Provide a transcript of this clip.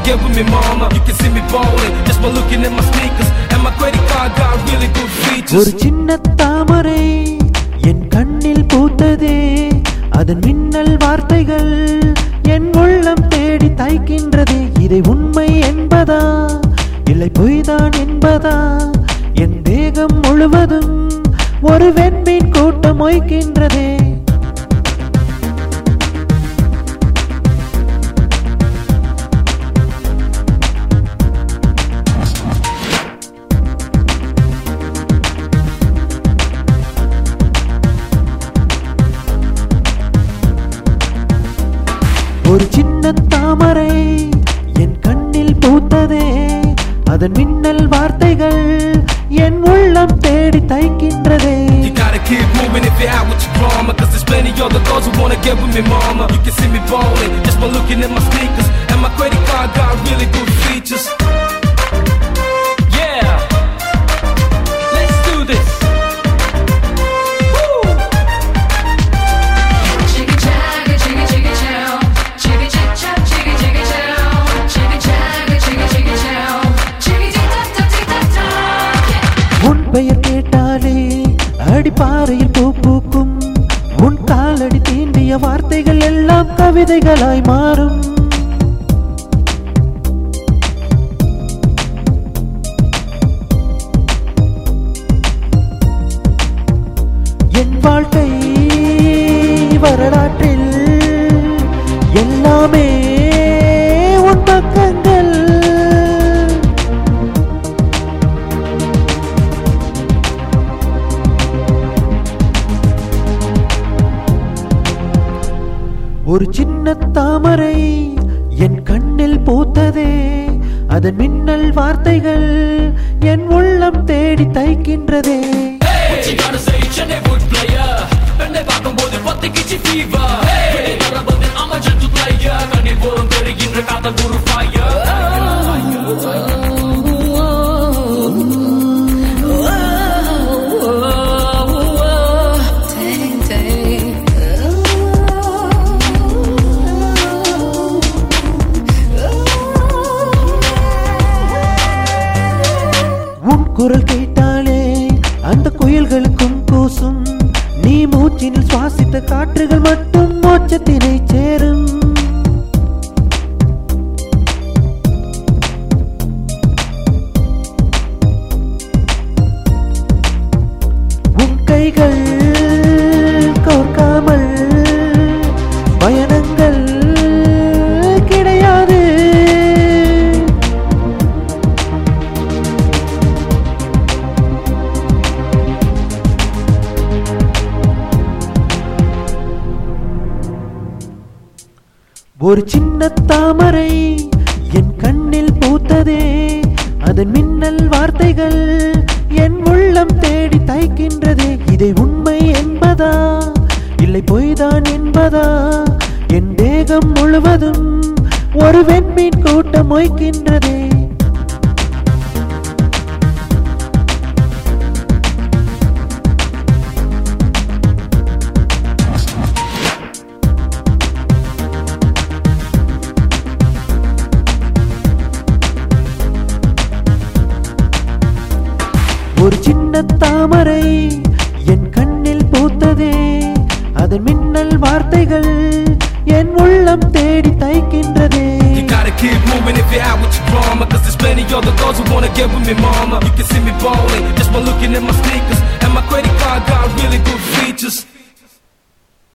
get with me, mama. You can see me ballin' just by looking at my sneakers. And my credit card got really good features. ஒரு சின்ன தாமரை என் கண்ணில் பூத்ததே அதன் மின்னல் வார்த்தைகள் என் உள்ளம் தேடி தைக்கின்றதே இதை உண்மை என்பதா இல்லை பொய்தான் என்பதா என் தேகம் முழுவதும் ஒரு வெண்மீன் கூட்டம் மொய்க்கின்றதே ஒரு சின்ன தாமரை என் கண்ணில் பூத்ததே அதன் மின்னல் வார்த்தைகள் என் உள்ளம் தேடி தைக்கின்றதே You gotta keep moving if you're out with your drama Cause there's plenty other girls who wanna get with me, mama You can see me ballin' just by looking at my sneakers And my credit card got really good features Yeah Let's do this Woo! Chicka chagga, chicka chicka chow. Chicka chick chop, chicka chicka chow. Chicka chagga, chicka chicka chow. Chicka tick tock tock tick tock tock. Yeah. உன் பெயர் கேட்டாலே அடிப்பாறையில் பூ பூக்கும் உன் காலடி தீண்டிய வார்த்தைகள் எல்லாம் கவிதைகளாய் மாறும் என் வாழ்க்கை வரலாற்றில் எல்லாமே உன் பக்கங்கள் ஒரு சின்ன தாமரை என் கண்ணில் பூத்ததே அதன் மின்னல் வார்த்தைகள் என் உள்ளம் தேடி தைக்கின்றதே What you gotta say, Chennewood player பெண்ணை பார்க்கும்போது பத்திக்கிச்சு fever பெண்ணை தரபதில் I'm a gentle player கண்ணில் போரும் தெரிகின்ற காதல் ஒரு fire Dang, dang. உன் குரல் கேட்டாலே அந்த குயில்களுக்கும் கூசும் நீ மூச்சினில் சுவாசித்த காற்றுகள் மட்டும் மோட்சத்தினை சேரும் உன் கைகள் கோர்க்காமல் பயணங்கள் கிடையாது ஒரு சின்ன தாமரை என் கண்ணில் பூத்ததே அதன் மின்னல் வார்த்தைகள் என் உள்ளம் தேடி தைக்கின்றதே இதை உண்மை என்பதா இல்லை பொய்தான் என்பதா என் தேகம் முழுவதும் ஒரு வெண்மீன் கூட்டம் மொய்க்கின்றதே ஒரு சின்ன தாமரை என் கண்ணில் பூத்ததே அதன் மின்னல் வார்த்தைகள் என் உள்ளம் தேடி தைக்கின்றதே You gotta keep moving if you're out with your drama Cause there's plenty other girls who wanna get with me, mama You can see me ballin' just by looking at my sneakers And my credit card got really good features